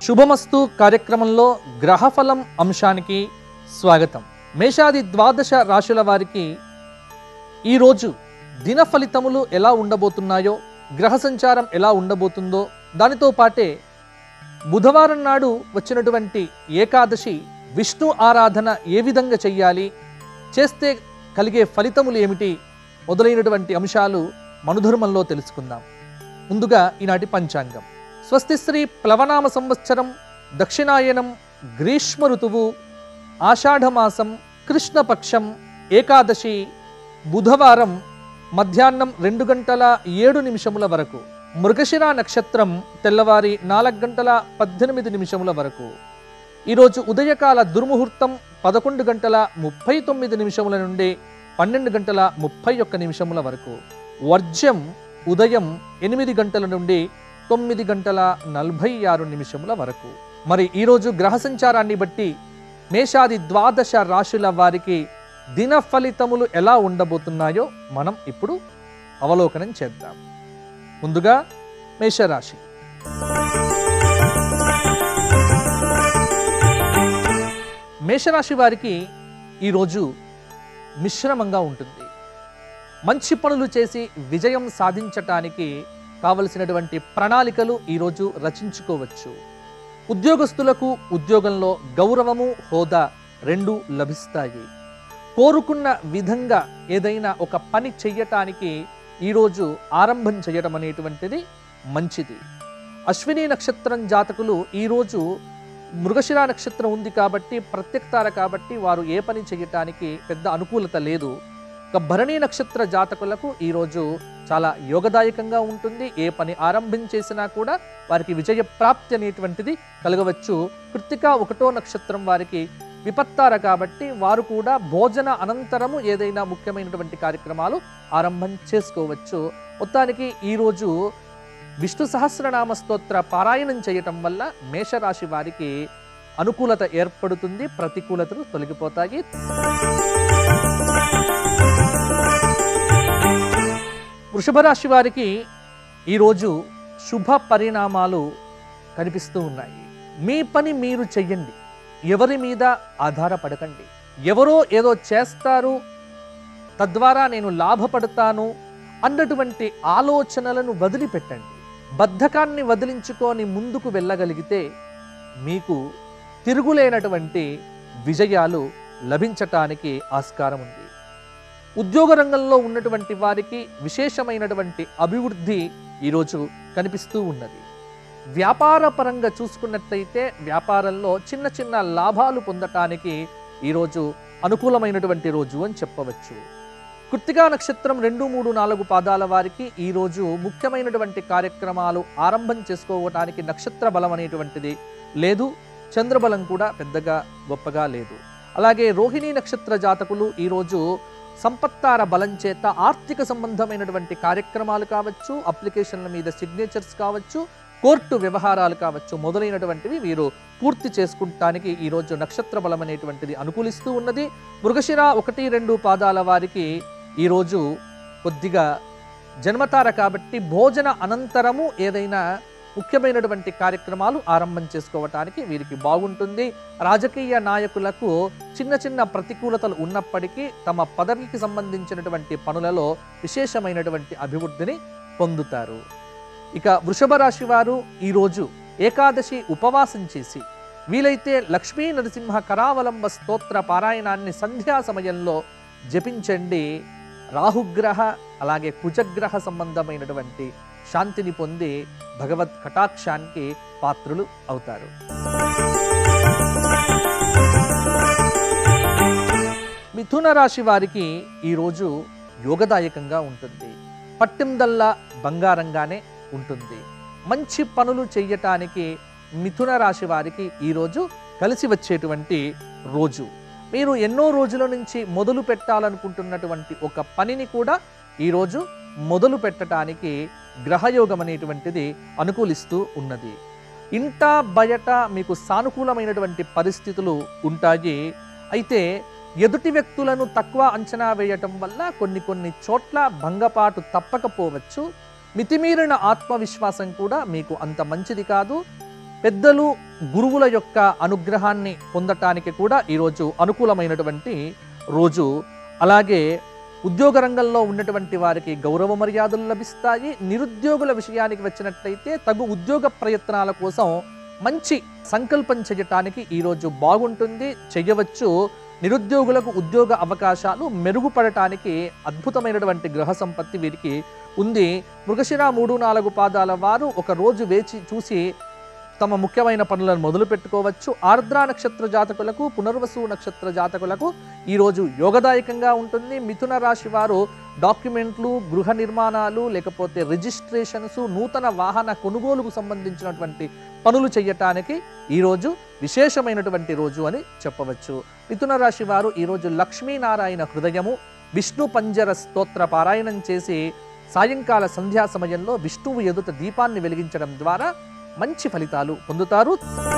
శుభమస్తు కార్యక్రమంలో గ్రహఫలం అంశానికి స్వాగతం మేషాది ద్వాదశ రాశుల వారికి ఈరోజు దిన ఫలితములు ఎలా ఉండబోతున్నాయో గ్రహ సంచారం ఎలా ఉండబోతుందో దానితో పాటే బుధవారం నాడు వచ్చినటువంటి ఏకాదశి విష్ణు ఆరాధన ఏ విధంగా చెయ్యాలి చేస్తే కలిగే ఫలితములు ఏమిటి మొదలైనటువంటి అంశాలు మనుధర్మంలో తెలుసుకుందాం ముందుగా ఈనాటి పంచాంగం స్వస్తి శ్రీ ప్లవనామ సంవత్సరం దక్షిణాయనం గ్రీష్మ ఋతువు ఆషాఢమాసం కృష్ణపక్షం ఏకాదశి బుధవారం మధ్యాహ్నం రెండు గంటల ఏడు నిమిషముల వరకు మృగశిర నక్షత్రం తెల్లవారి నాలుగు గంటల పద్దెనిమిది నిమిషముల వరకు ఈరోజు ఉదయకాల దుర్ముహూర్తం పదకొండు గంటల ముప్పై తొమ్మిది నిమిషముల నుండి పన్నెండు గంటల ముప్పై ఒక్క నిమిషముల వరకు వర్జ్యం ఉదయం ఎనిమిది గంటల నుండి తొమ్మిది గంటల నలభై ఆరు నిమిషముల వరకు మరి ఈరోజు గ్రహ సంచారాన్ని బట్టి మేషాది ద్వాదశ రాశుల వారికి దిన ఫలితములు ఎలా ఉండబోతున్నాయో మనం ఇప్పుడు అవలోకనం చేద్దాం ముందుగా మేషరాశి మేషరాశి వారికి ఈరోజు మిశ్రమంగా ఉంటుంది మంచి పనులు చేసి విజయం సాధించటానికి కావలసినటువంటి ప్రణాళికలు ఈరోజు రచించుకోవచ్చు ఉద్యోగస్తులకు ఉద్యోగంలో గౌరవము హోదా రెండు లభిస్తాయి కోరుకున్న విధంగా ఏదైనా ఒక పని చెయ్యటానికి ఈరోజు ఆరంభం చేయడం అనేటువంటిది మంచిది అశ్విని నక్షత్రం జాతకులు ఈరోజు మృగశిర నక్షత్రం ఉంది కాబట్టి ప్రత్యక్తార కాబట్టి వారు ఏ పని చేయటానికి పెద్ద అనుకూలత లేదు ఇక భరణి నక్షత్ర జాతకులకు ఈరోజు చాలా యోగదాయకంగా ఉంటుంది ఏ పని ఆరంభించేసినా కూడా వారికి విజయ ప్రాప్తి అనేటువంటిది కలగవచ్చు కృత్తిక ఒకటో నక్షత్రం వారికి విపత్తార కాబట్టి వారు కూడా భోజన అనంతరము ఏదైనా ముఖ్యమైనటువంటి కార్యక్రమాలు ఆరంభం చేసుకోవచ్చు మొత్తానికి ఈరోజు విష్ణు సహస్రనామ స్తోత్ర పారాయణం చేయటం వల్ల మేషరాశి వారికి అనుకూలత ఏర్పడుతుంది ప్రతికూలతలు తొలగిపోతాయి వృషభ రాశి వారికి ఈరోజు శుభ పరిణామాలు కనిపిస్తూ ఉన్నాయి మీ పని మీరు చెయ్యండి ఎవరి మీద ఆధారపడకండి ఎవరో ఏదో చేస్తారు తద్వారా నేను లాభపడతాను అన్నటువంటి ఆలోచనలను వదిలిపెట్టండి బద్ధకాన్ని వదిలించుకొని ముందుకు వెళ్ళగలిగితే మీకు తిరుగులేనటువంటి విజయాలు లభించటానికి ఆస్కారం ఉంది ఉద్యోగ రంగంలో ఉన్నటువంటి వారికి విశేషమైనటువంటి అభివృద్ధి ఈరోజు కనిపిస్తూ ఉన్నది వ్యాపార పరంగా చూసుకున్నట్లయితే వ్యాపారంలో చిన్న చిన్న లాభాలు పొందటానికి ఈరోజు అనుకూలమైనటువంటి రోజు అని చెప్పవచ్చు కృత్తికా నక్షత్రం రెండు మూడు నాలుగు పాదాల వారికి ఈరోజు ముఖ్యమైనటువంటి కార్యక్రమాలు ఆరంభం చేసుకోవటానికి నక్షత్ర బలం అనేటువంటిది లేదు చంద్రబలం కూడా పెద్దగా గొప్పగా లేదు అలాగే రోహిణీ నక్షత్ర జాతకులు ఈరోజు సంపత్తార బలం చేత ఆర్థిక సంబంధమైనటువంటి కార్యక్రమాలు కావచ్చు అప్లికేషన్ల మీద సిగ్నేచర్స్ కావచ్చు కోర్టు వ్యవహారాలు కావచ్చు మొదలైనటువంటివి వీరు పూర్తి చేసుకుంటానికి ఈరోజు నక్షత్ర బలం అనేటువంటిది అనుకూలిస్తూ ఉన్నది మృగశిర ఒకటి రెండు పాదాల వారికి ఈరోజు కొద్దిగా జన్మతార కాబట్టి భోజన అనంతరము ఏదైనా ముఖ్యమైనటువంటి కార్యక్రమాలు ఆరంభం చేసుకోవటానికి వీరికి బాగుంటుంది రాజకీయ నాయకులకు చిన్న చిన్న ప్రతికూలతలు ఉన్నప్పటికీ తమ పదవికి సంబంధించినటువంటి పనులలో విశేషమైనటువంటి అభివృద్ధిని పొందుతారు ఇక వృషభ రాశి వారు ఈరోజు ఏకాదశి ఉపవాసం చేసి వీలైతే లక్ష్మీ నరసింహ కరావలంబ స్తోత్ర పారాయణాన్ని సంధ్యా సమయంలో జపించండి రాహుగ్రహ అలాగే కుజగ్రహ సంబంధమైనటువంటి శాంతిని పొంది భగవత్ కటాక్షానికి పాత్రులు అవుతారు మిథున రాశి వారికి ఈరోజు యోగదాయకంగా ఉంటుంది పట్టిందల్లా బంగారంగానే ఉంటుంది మంచి పనులు చెయ్యటానికి మిథున రాశి వారికి ఈరోజు కలిసి వచ్చేటువంటి రోజు మీరు ఎన్నో రోజుల నుంచి మొదలు పెట్టాలనుకుంటున్నటువంటి ఒక పనిని కూడా ఈరోజు మొదలు పెట్టడానికి గ్రహయోగం అనేటువంటిది అనుకూలిస్తూ ఉన్నది ఇంట బయట మీకు సానుకూలమైనటువంటి పరిస్థితులు ఉంటాయి అయితే ఎదుటి వ్యక్తులను తక్కువ అంచనా వేయటం వల్ల కొన్ని కొన్ని చోట్ల భంగపాటు తప్పకపోవచ్చు మితిమీరిన ఆత్మవిశ్వాసం కూడా మీకు అంత మంచిది కాదు పెద్దలు గురువుల యొక్క అనుగ్రహాన్ని పొందటానికి కూడా ఈరోజు అనుకూలమైనటువంటి రోజు అలాగే ఉద్యోగ రంగంలో ఉన్నటువంటి వారికి గౌరవ మర్యాదలు లభిస్తాయి నిరుద్యోగుల విషయానికి వచ్చినట్లయితే తగు ఉద్యోగ ప్రయత్నాల కోసం మంచి సంకల్పం చేయటానికి ఈరోజు బాగుంటుంది చెయ్యవచ్చు నిరుద్యోగులకు ఉద్యోగ అవకాశాలు మెరుగుపడటానికి అద్భుతమైనటువంటి గ్రహ సంపత్తి వీరికి ఉంది మృగశిర మూడు నాలుగు పాదాల వారు ఒక రోజు వేచి చూసి తమ ముఖ్యమైన పనులను మొదలు పెట్టుకోవచ్చు ఆర్ద్ర నక్షత్ర జాతకులకు పునర్వసు నక్షత్ర జాతకులకు ఈరోజు యోగదాయకంగా ఉంటుంది మిథున రాశి వారు డాక్యుమెంట్లు గృహ నిర్మాణాలు లేకపోతే రిజిస్ట్రేషన్స్ నూతన వాహన కొనుగోలుకు సంబంధించినటువంటి పనులు చేయటానికి ఈరోజు విశేషమైనటువంటి రోజు అని చెప్పవచ్చు మిథున రాశి వారు ఈరోజు లక్ష్మీనారాయణ హృదయము విష్ణు పంజర స్తోత్ర పారాయణం చేసి సాయంకాల సంధ్యా సమయంలో విష్ణువు ఎదుట దీపాన్ని వెలిగించడం ద్వారా మంచి ఫలితాలు పొందుతారు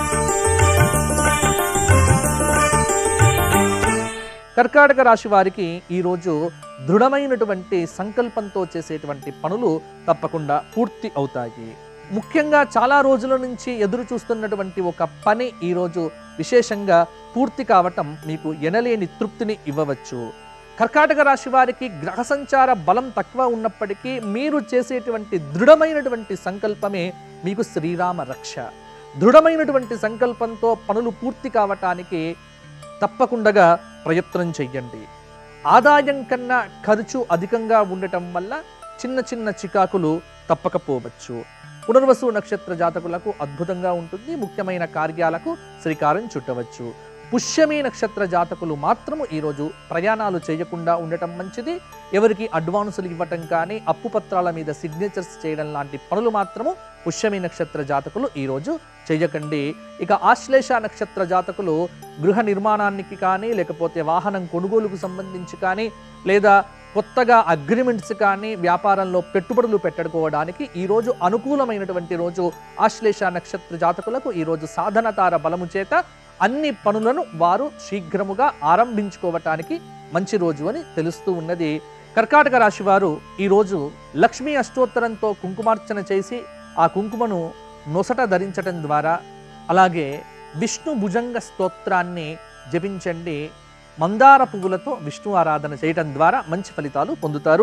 కర్కాటక రాశి వారికి ఈరోజు దృఢమైనటువంటి సంకల్పంతో చేసేటువంటి పనులు తప్పకుండా పూర్తి అవుతాయి ముఖ్యంగా చాలా రోజుల నుంచి ఎదురు చూస్తున్నటువంటి ఒక పని ఈరోజు విశేషంగా పూర్తి కావటం మీకు ఎనలేని తృప్తిని ఇవ్వవచ్చు కర్కాటక రాశి వారికి గ్రహ సంచార బలం తక్కువ ఉన్నప్పటికీ మీరు చేసేటువంటి దృఢమైనటువంటి సంకల్పమే మీకు శ్రీరామ రక్ష దృఢమైనటువంటి సంకల్పంతో పనులు పూర్తి కావటానికి తప్పకుండా ప్రయత్నం చెయ్యండి ఆదాయం కన్నా ఖర్చు అధికంగా ఉండటం వల్ల చిన్న చిన్న చికాకులు తప్పకపోవచ్చు పునర్వసు నక్షత్ర జాతకులకు అద్భుతంగా ఉంటుంది ముఖ్యమైన కార్యాలకు శ్రీకారం చుట్టవచ్చు పుష్యమి నక్షత్ర జాతకులు మాత్రము ఈరోజు ప్రయాణాలు చేయకుండా ఉండటం మంచిది ఎవరికి అడ్వాన్సులు ఇవ్వటం కానీ అప్పు పత్రాల మీద సిగ్నేచర్స్ చేయడం లాంటి పనులు మాత్రము పుష్యమి నక్షత్ర జాతకులు ఈరోజు చేయకండి ఇక ఆశ్లేష నక్షత్ర జాతకులు గృహ నిర్మాణానికి కానీ లేకపోతే వాహనం కొనుగోలుకు సంబంధించి కానీ లేదా కొత్తగా అగ్రిమెంట్స్ కానీ వ్యాపారంలో పెట్టుబడులు పెట్టుకోవడానికి ఈరోజు అనుకూలమైనటువంటి రోజు ఆశ్లేష నక్షత్ర జాతకులకు ఈరోజు సాధనతార బలము చేత అన్ని పనులను వారు శీఘ్రముగా ఆరంభించుకోవటానికి మంచి రోజు అని తెలుస్తూ ఉన్నది కర్కాటక రాశి వారు ఈరోజు లక్ష్మీ అష్టోత్తరంతో కుంకుమార్చన చేసి ఆ కుంకుమను నొసట ధరించటం ద్వారా అలాగే విష్ణు భుజంగ స్తోత్రాన్ని జపించండి మందార పువ్వులతో విష్ణు ఆరాధన చేయటం ద్వారా మంచి ఫలితాలు పొందుతారు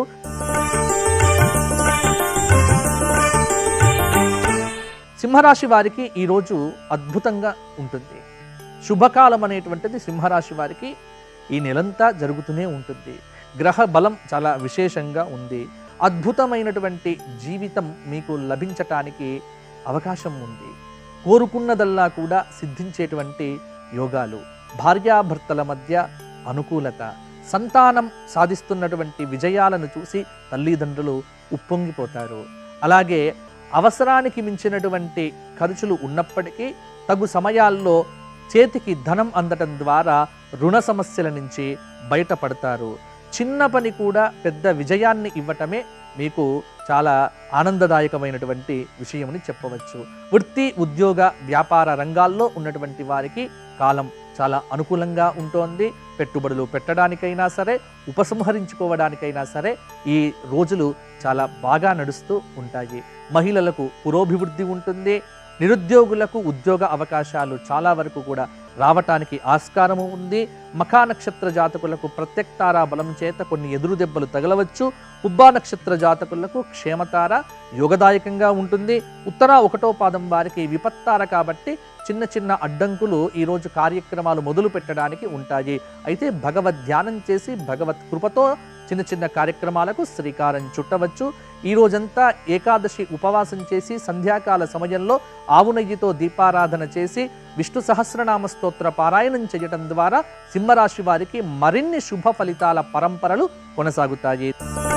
సింహరాశి వారికి ఈరోజు అద్భుతంగా ఉంటుంది శుభకాలం అనేటువంటిది సింహరాశి వారికి ఈ నెలంతా జరుగుతూనే ఉంటుంది గ్రహ బలం చాలా విశేషంగా ఉంది అద్భుతమైనటువంటి జీవితం మీకు లభించటానికి అవకాశం ఉంది కోరుకున్నదల్లా కూడా సిద్ధించేటువంటి యోగాలు భార్యాభర్తల మధ్య అనుకూలత సంతానం సాధిస్తున్నటువంటి విజయాలను చూసి తల్లిదండ్రులు ఉప్పొంగిపోతారు అలాగే అవసరానికి మించినటువంటి ఖర్చులు ఉన్నప్పటికీ తగు సమయాల్లో చేతికి ధనం అందటం ద్వారా రుణ సమస్యల నుంచి బయటపడతారు చిన్న పని కూడా పెద్ద విజయాన్ని ఇవ్వటమే మీకు చాలా ఆనందదాయకమైనటువంటి విషయమని చెప్పవచ్చు వృత్తి ఉద్యోగ వ్యాపార రంగాల్లో ఉన్నటువంటి వారికి కాలం చాలా అనుకూలంగా ఉంటోంది పెట్టుబడులు పెట్టడానికైనా సరే ఉపసంహరించుకోవడానికైనా సరే ఈ రోజులు చాలా బాగా నడుస్తూ ఉంటాయి మహిళలకు పురోభివృద్ధి ఉంటుంది నిరుద్యోగులకు ఉద్యోగ అవకాశాలు చాలా వరకు కూడా రావటానికి ఆస్కారము ఉంది మఖా నక్షత్ర జాతకులకు ప్రత్యక్తారా బలం చేత కొన్ని ఎదురు దెబ్బలు తగలవచ్చు ఉబ్బా నక్షత్ర జాతకులకు క్షేమతార యోగదాయకంగా ఉంటుంది ఉత్తర ఒకటో పాదం వారికి విపత్తార కాబట్టి చిన్న చిన్న అడ్డంకులు ఈరోజు కార్యక్రమాలు మొదలు పెట్టడానికి ఉంటాయి అయితే భగవద్ ధ్యానం చేసి భగవత్ కృపతో చిన్న చిన్న కార్యక్రమాలకు శ్రీకారం చుట్టవచ్చు ఈ రోజంతా ఏకాదశి ఉపవాసం చేసి సంధ్యాకాల సమయంలో ఆవు నెయ్యితో దీపారాధన చేసి విష్ణు సహస్రనామ స్తోత్ర పారాయణం చేయటం ద్వారా సింహరాశి వారికి మరిన్ని శుభ ఫలితాల పరంపరలు కొనసాగుతాయి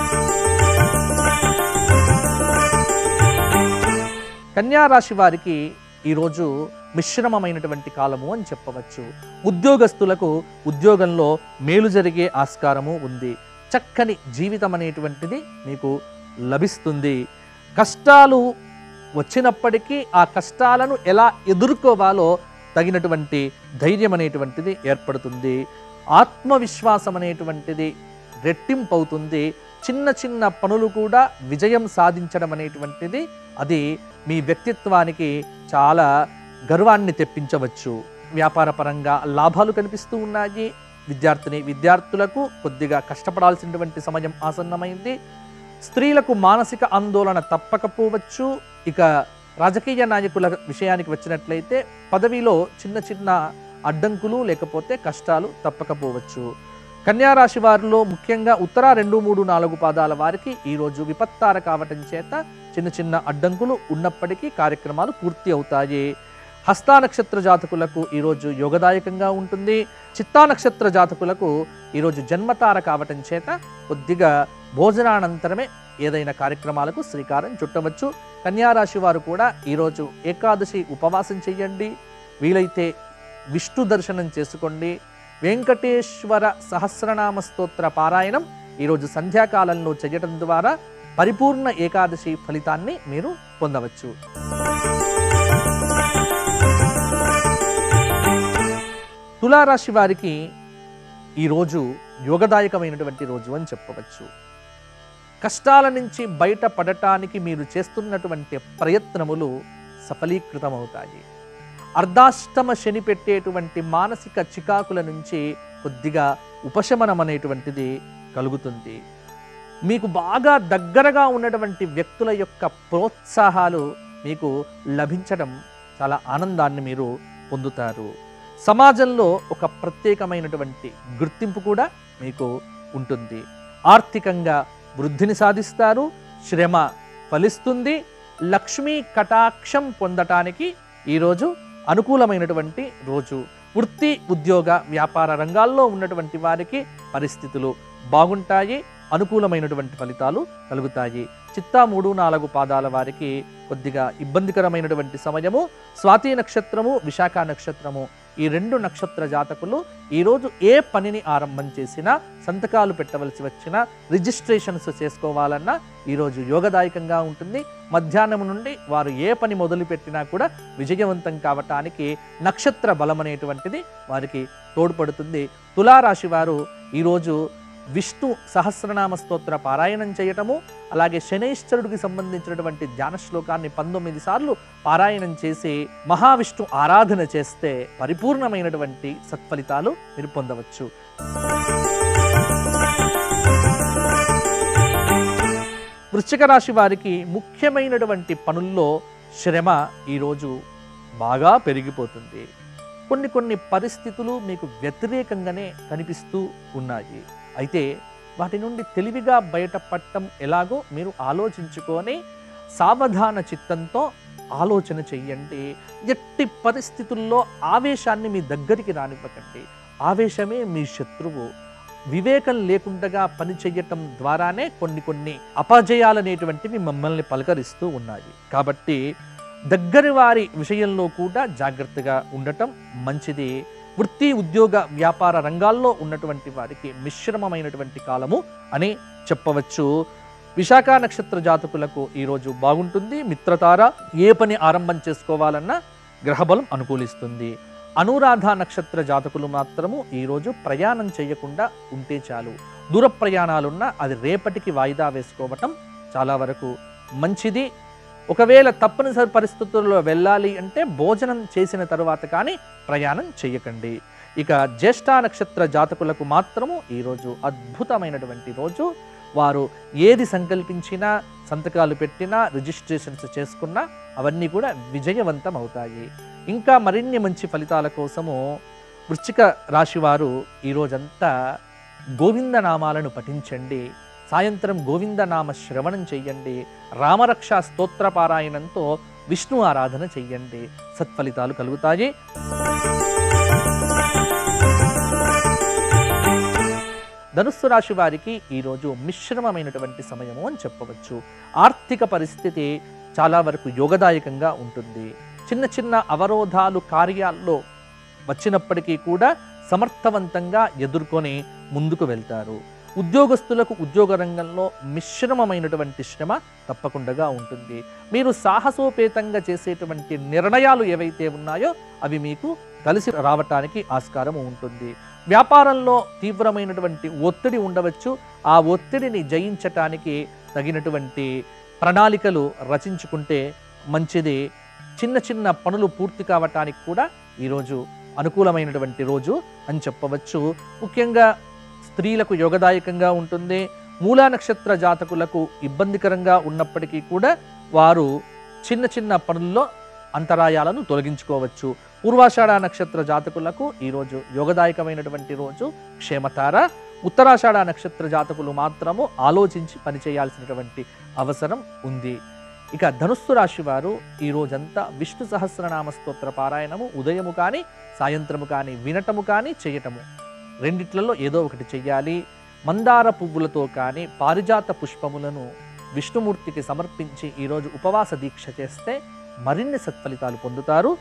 కన్యా రాశి వారికి ఈరోజు మిశ్రమమైనటువంటి కాలము అని చెప్పవచ్చు ఉద్యోగస్తులకు ఉద్యోగంలో మేలు జరిగే ఆస్కారము ఉంది చక్కని జీవితం అనేటువంటిది మీకు లభిస్తుంది కష్టాలు వచ్చినప్పటికీ ఆ కష్టాలను ఎలా ఎదుర్కోవాలో తగినటువంటి ధైర్యం అనేటువంటిది ఏర్పడుతుంది ఆత్మవిశ్వాసం అనేటువంటిది రెట్టింపు అవుతుంది చిన్న చిన్న పనులు కూడా విజయం సాధించడం అనేటువంటిది అది మీ వ్యక్తిత్వానికి చాలా గర్వాన్ని తెప్పించవచ్చు వ్యాపార పరంగా లాభాలు కనిపిస్తూ ఉన్నాయి విద్యార్థిని విద్యార్థులకు కొద్దిగా కష్టపడాల్సినటువంటి సమయం ఆసన్నమైంది స్త్రీలకు మానసిక ఆందోళన తప్పకపోవచ్చు ఇక రాజకీయ నాయకుల విషయానికి వచ్చినట్లయితే పదవిలో చిన్న చిన్న అడ్డంకులు లేకపోతే కష్టాలు తప్పకపోవచ్చు కన్యా రాశి వారిలో ముఖ్యంగా ఉత్తర రెండు మూడు నాలుగు పాదాల వారికి ఈరోజు విపత్తార కావటం చేత చిన్న చిన్న అడ్డంకులు ఉన్నప్పటికీ కార్యక్రమాలు పూర్తి అవుతాయి హస్తా నక్షత్ర జాతకులకు ఈరోజు యోగదాయకంగా ఉంటుంది చిత్తా నక్షత్ర జాతకులకు ఈరోజు జన్మతార కావటం చేత కొద్దిగా భోజనానంతరమే ఏదైనా కార్యక్రమాలకు శ్రీకారం చుట్టవచ్చు కన్యారాశి వారు కూడా ఈరోజు ఏకాదశి ఉపవాసం చేయండి వీలైతే విష్ణు దర్శనం చేసుకోండి వెంకటేశ్వర సహస్రనామ స్తోత్ర పారాయణం ఈరోజు సంధ్యాకాలంలో చేయటం ద్వారా పరిపూర్ణ ఏకాదశి ఫలితాన్ని మీరు పొందవచ్చు తులారాశి వారికి ఈరోజు యోగదాయకమైనటువంటి రోజు అని చెప్పవచ్చు కష్టాల నుంచి బయటపడటానికి మీరు చేస్తున్నటువంటి ప్రయత్నములు సఫలీకృతమవుతాయి అర్ధాష్టమ శని పెట్టేటువంటి మానసిక చికాకుల నుంచి కొద్దిగా ఉపశమనం అనేటువంటిది కలుగుతుంది మీకు బాగా దగ్గరగా ఉన్నటువంటి వ్యక్తుల యొక్క ప్రోత్సాహాలు మీకు లభించడం చాలా ఆనందాన్ని మీరు పొందుతారు సమాజంలో ఒక ప్రత్యేకమైనటువంటి గుర్తింపు కూడా మీకు ఉంటుంది ఆర్థికంగా వృద్ధిని సాధిస్తారు శ్రమ ఫలిస్తుంది లక్ష్మీ కటాక్షం పొందటానికి ఈరోజు అనుకూలమైనటువంటి రోజు వృత్తి ఉద్యోగ వ్యాపార రంగాల్లో ఉన్నటువంటి వారికి పరిస్థితులు బాగుంటాయి అనుకూలమైనటువంటి ఫలితాలు కలుగుతాయి చిత్తా మూడు నాలుగు పాదాల వారికి కొద్దిగా ఇబ్బందికరమైనటువంటి సమయము స్వాతి నక్షత్రము విశాఖ నక్షత్రము ఈ రెండు నక్షత్ర జాతకులు ఈరోజు ఏ పనిని ఆరంభం చేసినా సంతకాలు పెట్టవలసి వచ్చినా రిజిస్ట్రేషన్స్ చేసుకోవాలన్నా ఈరోజు యోగదాయకంగా ఉంటుంది మధ్యాహ్నం నుండి వారు ఏ పని మొదలుపెట్టినా కూడా విజయవంతం కావటానికి నక్షత్ర బలం అనేటువంటిది వారికి తోడ్పడుతుంది తులారాశి వారు ఈరోజు విష్ణు సహస్రనామ స్తోత్ర పారాయణం చేయటము అలాగే శనైశ్వరుడికి సంబంధించినటువంటి ధ్యాన శ్లోకాన్ని పంతొమ్మిది సార్లు పారాయణం చేసి మహావిష్ణు ఆరాధన చేస్తే పరిపూర్ణమైనటువంటి సత్ఫలితాలు మీరు పొందవచ్చు వృశ్చిక రాశి వారికి ముఖ్యమైనటువంటి పనుల్లో శ్రమ ఈరోజు బాగా పెరిగిపోతుంది కొన్ని కొన్ని పరిస్థితులు మీకు వ్యతిరేకంగానే కనిపిస్తూ ఉన్నాయి అయితే వాటి నుండి తెలివిగా బయటపడటం ఎలాగో మీరు ఆలోచించుకొని సావధాన చిత్తంతో ఆలోచన చెయ్యండి ఎట్టి పరిస్థితుల్లో ఆవేశాన్ని మీ దగ్గరికి రానివ్వకండి ఆవేశమే మీ శత్రువు వివేకం లేకుండా పని చెయ్యటం ద్వారానే కొన్ని కొన్ని అపజయాలు అనేటువంటివి మమ్మల్ని పలకరిస్తూ ఉన్నాయి కాబట్టి దగ్గరి వారి విషయంలో కూడా జాగ్రత్తగా ఉండటం మంచిది వృత్తి ఉద్యోగ వ్యాపార రంగాల్లో ఉన్నటువంటి వారికి మిశ్రమమైనటువంటి కాలము అని చెప్పవచ్చు విశాఖ నక్షత్ర జాతకులకు ఈరోజు బాగుంటుంది మిత్రతార ఏ పని ఆరంభం చేసుకోవాలన్నా గ్రహబలం అనుకూలిస్తుంది అనురాధ నక్షత్ర జాతకులు మాత్రము ఈరోజు ప్రయాణం చేయకుండా ఉంటే చాలు దూర ప్రయాణాలున్నా అది రేపటికి వాయిదా వేసుకోవటం చాలా వరకు మంచిది ఒకవేళ తప్పనిసరి పరిస్థితుల్లో వెళ్ళాలి అంటే భోజనం చేసిన తరువాత కానీ ప్రయాణం చేయకండి ఇక జ్యేష్ఠ నక్షత్ర జాతకులకు మాత్రము ఈరోజు అద్భుతమైనటువంటి రోజు వారు ఏది సంకల్పించినా సంతకాలు పెట్టినా రిజిస్ట్రేషన్స్ చేసుకున్నా అవన్నీ కూడా విజయవంతం అవుతాయి ఇంకా మరిన్ని మంచి ఫలితాల కోసము వృశ్చిక రాశి వారు ఈరోజంతా గోవిందనామాలను పఠించండి సాయంత్రం గోవిందనామ శ్రవణం చెయ్యండి రామరక్ష స్తోత్ర పారాయణంతో విష్ణు ఆరాధన చెయ్యండి సత్ఫలితాలు కలుగుతాయి ధనుస్సు రాశి వారికి ఈరోజు మిశ్రమమైనటువంటి సమయము అని చెప్పవచ్చు ఆర్థిక పరిస్థితి చాలా వరకు యోగదాయకంగా ఉంటుంది చిన్న చిన్న అవరోధాలు కార్యాల్లో వచ్చినప్పటికీ కూడా సమర్థవంతంగా ఎదుర్కొని ముందుకు వెళ్తారు ఉద్యోగస్తులకు ఉద్యోగ రంగంలో మిశ్రమమైనటువంటి శ్రమ తప్పకుండా ఉంటుంది మీరు సాహసోపేతంగా చేసేటువంటి నిర్ణయాలు ఏవైతే ఉన్నాయో అవి మీకు కలిసి రావటానికి ఆస్కారం ఉంటుంది వ్యాపారంలో తీవ్రమైనటువంటి ఒత్తిడి ఉండవచ్చు ఆ ఒత్తిడిని జయించటానికి తగినటువంటి ప్రణాళికలు రచించుకుంటే మంచిది చిన్న చిన్న పనులు పూర్తి కావటానికి కూడా ఈరోజు అనుకూలమైనటువంటి రోజు అని చెప్పవచ్చు ముఖ్యంగా స్త్రీలకు యోగదాయకంగా ఉంటుంది మూలా నక్షత్ర జాతకులకు ఇబ్బందికరంగా ఉన్నప్పటికీ కూడా వారు చిన్న చిన్న పనుల్లో అంతరాయాలను తొలగించుకోవచ్చు పూర్వాషాఢ నక్షత్ర జాతకులకు ఈరోజు యోగదాయకమైనటువంటి రోజు క్షేమతార ఉత్తరాషాఢ నక్షత్ర జాతకులు మాత్రము ఆలోచించి పనిచేయాల్సినటువంటి అవసరం ఉంది ఇక ధనుస్సు రాశి వారు ఈ రోజంతా విష్ణు సహస్రనామ స్తోత్ర పారాయణము ఉదయము కానీ సాయంత్రము కానీ వినటము కానీ చేయటము రెండిట్లలో ఏదో ఒకటి చెయ్యాలి మందార పువ్వులతో కానీ పారిజాత పుష్పములను విష్ణుమూర్తికి సమర్పించి ఈరోజు ఉపవాస దీక్ష చేస్తే మరిన్ని సత్ఫలితాలు పొందుతారు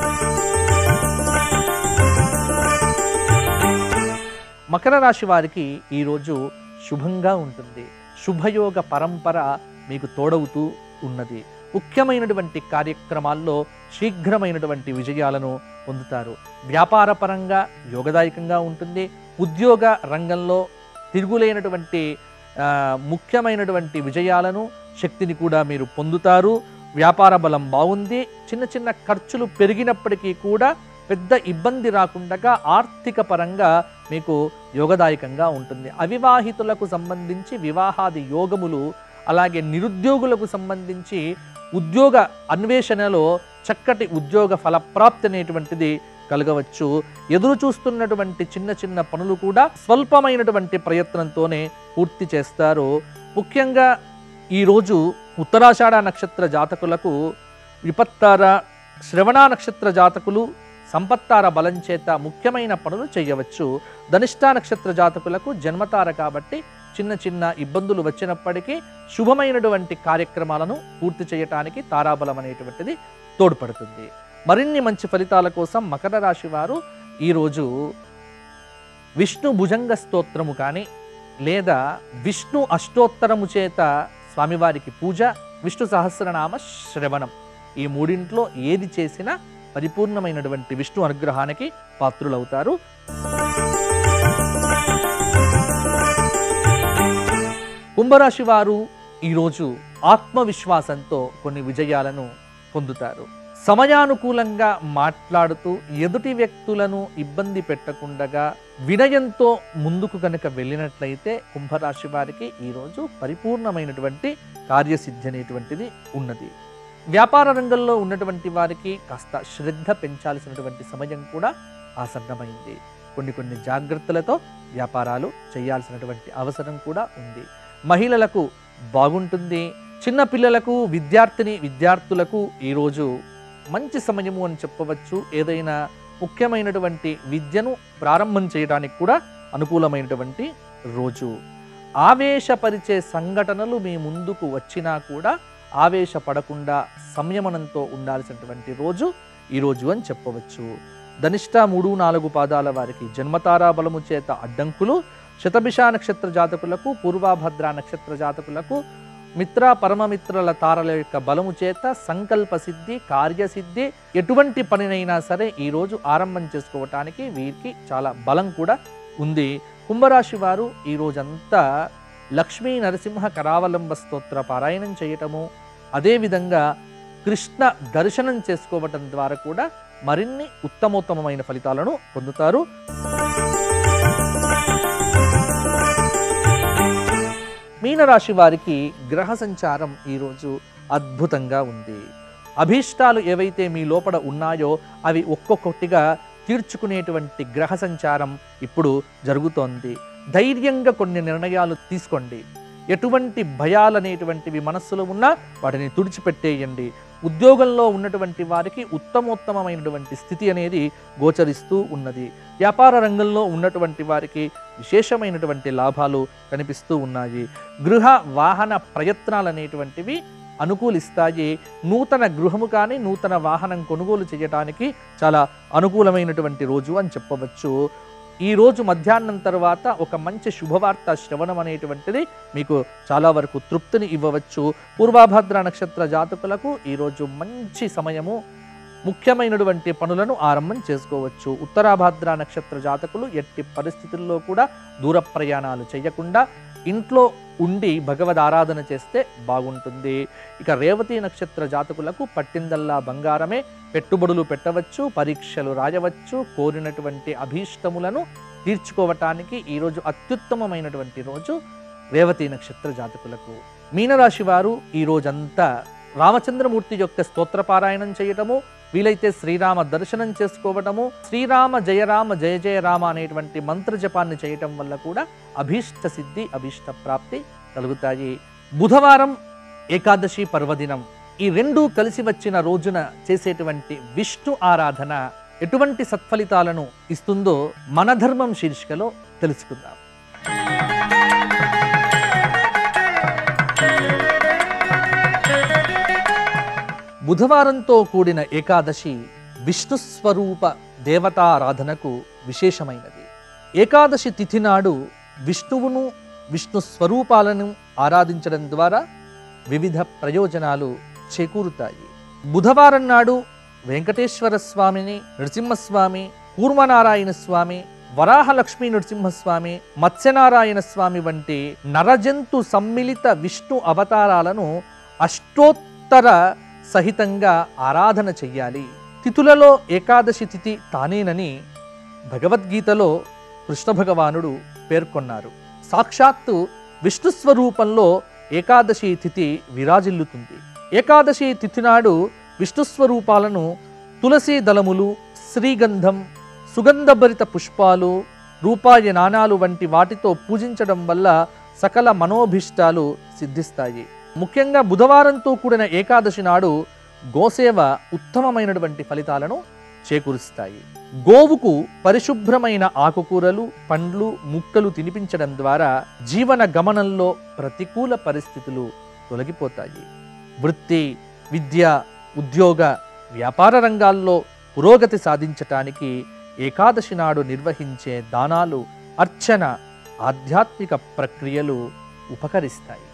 మకర రాశి వారికి ఈరోజు శుభంగా ఉంటుంది శుభయోగ పరంపర మీకు తోడవుతూ ఉన్నది ముఖ్యమైనటువంటి కార్యక్రమాల్లో శీఘ్రమైనటువంటి విజయాలను పొందుతారు వ్యాపార పరంగా యోగదాయకంగా ఉంటుంది ఉద్యోగ రంగంలో తిరుగులేనటువంటి ఆ, ముఖ్యమైనటువంటి విజయాలను శక్తిని కూడా మీరు పొందుతారు వ్యాపార బలం బాగుంది చిన్న చిన్న ఖర్చులు పెరిగినప్పటికీ కూడా పెద్ద ఇబ్బంది రాకుండా ఆర్థిక పరంగా మీకు యోగదాయకంగా ఉంటుంది అవివాహితులకు సంబంధించి వివాహాది యోగములు అలాగే నిరుద్యోగులకు సంబంధించి ఉద్యోగ అన్వేషణలో చక్కటి ఉద్యోగ ఫలప్రాప్తి అనేటువంటిది కలగవచ్చు ఎదురు చూస్తున్నటువంటి చిన్న చిన్న పనులు కూడా స్వల్పమైనటువంటి ప్రయత్నంతోనే పూర్తి చేస్తారు ముఖ్యంగా ఈరోజు ఉత్తరాషాఢ నక్షత్ర జాతకులకు విపత్తార శ్రవణ నక్షత్ర జాతకులు సంపత్తార బలం చేత ముఖ్యమైన పనులు చేయవచ్చు ధనిష్టా నక్షత్ర జాతకులకు జన్మతార కాబట్టి చిన్న చిన్న ఇబ్బందులు వచ్చినప్పటికీ శుభమైనటువంటి కార్యక్రమాలను పూర్తి చేయటానికి తారాబలం అనేటువంటిది తోడ్పడుతుంది మరిన్ని మంచి ఫలితాల కోసం మకర రాశి వారు ఈరోజు విష్ణు భుజంగ స్తోత్రము కానీ లేదా విష్ణు అష్టోత్తరము చేత స్వామివారికి పూజ విష్ణు సహస్రనామ శ్రవణం ఈ మూడింట్లో ఏది చేసినా పరిపూర్ణమైనటువంటి విష్ణు అనుగ్రహానికి పాత్రులవుతారు కుంభరాశి వారు ఈరోజు ఆత్మవిశ్వాసంతో కొన్ని విజయాలను పొందుతారు సమయానుకూలంగా మాట్లాడుతూ ఎదుటి వ్యక్తులను ఇబ్బంది పెట్టకుండగా వినయంతో ముందుకు కనుక వెళ్ళినట్లయితే కుంభరాశి వారికి ఈరోజు పరిపూర్ణమైనటువంటి కార్యసిద్ధి అనేటువంటిది ఉన్నది వ్యాపార రంగంలో ఉన్నటువంటి వారికి కాస్త శ్రద్ధ పెంచాల్సినటువంటి సమయం కూడా ఆసన్నమైంది కొన్ని కొన్ని జాగ్రత్తలతో వ్యాపారాలు చేయాల్సినటువంటి అవసరం కూడా ఉంది మహిళలకు బాగుంటుంది చిన్న పిల్లలకు విద్యార్థిని విద్యార్థులకు ఈరోజు మంచి సమయము అని చెప్పవచ్చు ఏదైనా ముఖ్యమైనటువంటి విద్యను ప్రారంభం చేయడానికి కూడా అనుకూలమైనటువంటి రోజు ఆవేశపరిచే సంఘటనలు మీ ముందుకు వచ్చినా కూడా ఆవేశపడకుండా సంయమనంతో ఉండాల్సినటువంటి రోజు ఈరోజు అని చెప్పవచ్చు ధనిష్ట మూడు నాలుగు పాదాల వారికి జన్మతారా బలము చేత అడ్డంకులు శతభిష నక్షత్ర జాతకులకు పూర్వాభద్ర నక్షత్ర జాతకులకు మిత్ర పరమమిత్రుల తారల యొక్క బలము చేత సంకల్ప సిద్ధి కార్యసిద్ధి ఎటువంటి పనినైనా సరే ఈరోజు ఆరంభం చేసుకోవటానికి వీరికి చాలా బలం కూడా ఉంది కుంభరాశి వారు ఈ రోజంతా లక్ష్మీ నరసింహ కరావలంబ స్తోత్ర పారాయణం చేయటము అదేవిధంగా కృష్ణ దర్శనం చేసుకోవటం ద్వారా కూడా మరిన్ని ఉత్తమోత్తమమైన ఫలితాలను పొందుతారు మీనరాశి వారికి గ్రహ సంచారం ఈరోజు అద్భుతంగా ఉంది అభీష్టాలు ఏవైతే మీ లోపల ఉన్నాయో అవి ఒక్కొక్కటిగా తీర్చుకునేటువంటి గ్రహ సంచారం ఇప్పుడు జరుగుతోంది ధైర్యంగా కొన్ని నిర్ణయాలు తీసుకోండి ఎటువంటి భయాలనేటువంటివి మనస్సులో ఉన్నా వాటిని తుడిచిపెట్టేయండి ఉద్యోగంలో ఉన్నటువంటి వారికి ఉత్తమోత్తమమైనటువంటి స్థితి అనేది గోచరిస్తూ ఉన్నది వ్యాపార రంగంలో ఉన్నటువంటి వారికి విశేషమైనటువంటి లాభాలు కనిపిస్తూ ఉన్నాయి గృహ వాహన ప్రయత్నాలు అనేటువంటివి అనుకూలిస్తాయి నూతన గృహము కానీ నూతన వాహనం కొనుగోలు చేయడానికి చాలా అనుకూలమైనటువంటి రోజు అని చెప్పవచ్చు ఈ రోజు మధ్యాహ్నం తర్వాత ఒక మంచి శుభవార్త శ్రవణం అనేటువంటిది మీకు చాలా వరకు తృప్తిని ఇవ్వవచ్చు పూర్వాభద్ర నక్షత్ర జాతకులకు ఈరోజు మంచి సమయము ముఖ్యమైనటువంటి పనులను ఆరంభం చేసుకోవచ్చు ఉత్తరాభాద్ర నక్షత్ర జాతకులు ఎట్టి పరిస్థితుల్లో కూడా దూర ప్రయాణాలు చేయకుండా ఇంట్లో ఉండి భగవద్ ఆరాధన చేస్తే బాగుంటుంది ఇక రేవతి నక్షత్ర జాతకులకు పట్టిందల్లా బంగారమే పెట్టుబడులు పెట్టవచ్చు పరీక్షలు రాయవచ్చు కోరినటువంటి అభీష్టములను తీర్చుకోవటానికి ఈరోజు అత్యుత్తమమైనటువంటి రోజు రేవతి నక్షత్ర జాతకులకు మీనరాశి వారు ఈ రోజంతా రామచంద్రమూర్తి యొక్క స్తోత్ర పారాయణం చేయటము వీలైతే శ్రీరామ దర్శనం చేసుకోవటము శ్రీరామ జయరామ జయ జయ రామ అనేటువంటి మంత్ర జపాన్ని చేయటం వల్ల కూడా అభీష్ట సిద్ధి అభీష్ట ప్రాప్తి కలుగుతాయి బుధవారం ఏకాదశి పర్వదినం ఈ రెండు కలిసి వచ్చిన రోజున చేసేటువంటి విష్ణు ఆరాధన ఎటువంటి సత్ఫలితాలను ఇస్తుందో మన ధర్మం శీర్షికలో తెలుసుకుందాం బుధవారంతో కూడిన ఏకాదశి విష్ణు స్వరూప దేవతారాధనకు విశేషమైనది ఏకాదశి తిథి నాడు విష్ణువును విష్ణు స్వరూపాలను ఆరాధించడం ద్వారా వివిధ ప్రయోజనాలు చేకూరుతాయి బుధవారం నాడు వెంకటేశ్వర స్వామిని నరసింహస్వామి కూర్మనారాయణ స్వామి వరాహలక్ష్మీ నరసింహస్వామి మత్స్యనారాయణ స్వామి వంటి నరజంతు సమ్మిళిత విష్ణు అవతారాలను అష్టోత్తర సహితంగా ఆరాధన చెయ్యాలి తిథులలో ఏకాదశి తిథి తానేనని భగవద్గీతలో కృష్ణ భగవానుడు పేర్కొన్నారు సాక్షాత్తు విష్ణు స్వరూపంలో ఏకాదశి తిథి విరాజిల్లుతుంది ఏకాదశి తిథి నాడు విష్ణు స్వరూపాలను తులసి దళములు శ్రీగంధం సుగంధభరిత పుష్పాలు రూపాయి నాణాలు వంటి వాటితో పూజించడం వల్ల సకల మనోభిష్టాలు సిద్ధిస్తాయి ముఖ్యంగా బుధవారంతో కూడిన ఏకాదశి నాడు గోసేవ ఉత్తమమైనటువంటి ఫలితాలను చేకూరుస్తాయి గోవుకు పరిశుభ్రమైన ఆకుకూరలు పండ్లు ముక్కలు తినిపించడం ద్వారా జీవన గమనంలో ప్రతికూల పరిస్థితులు తొలగిపోతాయి వృత్తి విద్య ఉద్యోగ వ్యాపార రంగాల్లో పురోగతి సాధించటానికి ఏకాదశి నాడు నిర్వహించే దానాలు అర్చన ఆధ్యాత్మిక ప్రక్రియలు ఉపకరిస్తాయి